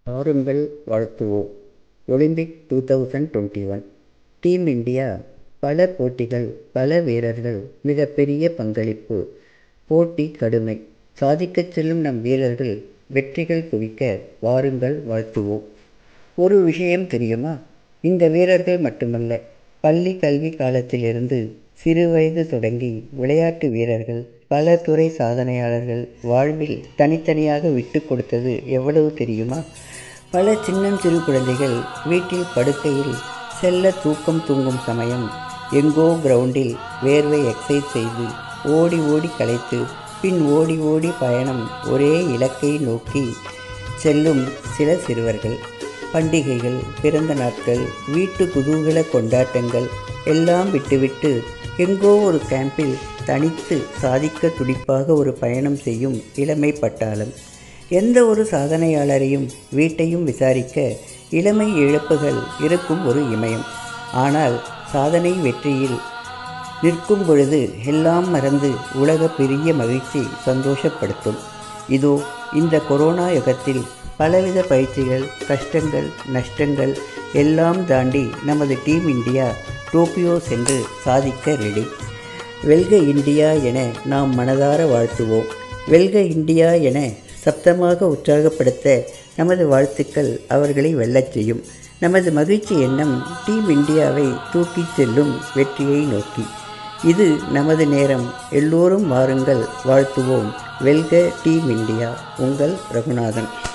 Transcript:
வாருங்கள் வாழ்த்துவோம் Olympic two thousand twenty one team India பல போட்டிகள் பல வீரர்கள் மிகப்பெரிய பங்களிப்பு போட்டி கடுமை சாதிக்கச் செல்லும் நம் வீரர்கள் வெற்றிகள் குவிக்க வாருங்கள் வாழ்த்துவோம் ஒரு விஷயம் தெரியுமா இந்த வீரர்கள் மட்டுமல்ல பள்ளி கல்வி காலத்திலிருந்து சிறுவயது தொடங்கி விளையாட்டு வீரர்கள் பல துறை சாதனையாளர்கள் வாழ்வில் தனித்தனியாக விட்டு கொடுத்தது எவ்வளவு தெரியுமா பல சின்னஞ்சிறு குழந்தைகள் வீட்டில் படுக்கையில் செல்ல தூக்கம் தூங்கும் சமயம் எங்கோ கிரவுண்டில் வேர்வை எக்ஸைஸ் செய்து ஓடி ஓடி களைத்து பின் ஓடி ஓடி பயணம் ஒரே இலக்கை நோக்கி செல்லும் சில சிறுவர்கள் பண்டிகைகள் பிறந்த நாட்கள் வீட்டு குதூகல கொண்டாட்டங்கள் எல்லாம் விட்டுவிட்டு எங்கோ ஒரு கேம்பில் தனித்து சாதிக்க துடிப்பாக ஒரு பயணம் செய்யும் இளமை பட்டாளம் எந்த ஒரு சாதனையாளரையும் வீட்டையும் விசாரிக்க இளமை இழப்புகள் இருக்கும் ஒரு இமயம் ஆனால் சாதனை வெற்றியில் நிற்கும் பொழுது எல்லாம் மறந்து உலக பெரிய மகிழ்ச்சி சந்தோஷப்படுத்தும் இதோ இந்த கொரோனா யுகத்தில் பலவித பயிற்சிகள் கஷ்டங்கள் நஷ்டங்கள் எல்லாம் தாண்டி நமது டீம் இந்தியா டோக்கியோ சென்று சாதிக்க ரெடி வெல்க இந்தியா என நாம் மனதார வாழ்த்துவோம் வெல்க இந்தியா என சப்தமாக உற்சாகப்படுத்த நமது வாழ்த்துக்கள் அவர்களை வெல்லச் செய்யும் நமது மகிழ்ச்சி எண்ணம் டீம் இந்தியாவை தூக்கிச் செல்லும் வெற்றியை நோக்கி இது நமது நேரம் எல்லோரும் வாருங்கள் வாழ்த்துவோம் வெல்க டீம் இந்தியா உங்கள் ரகுநாதன்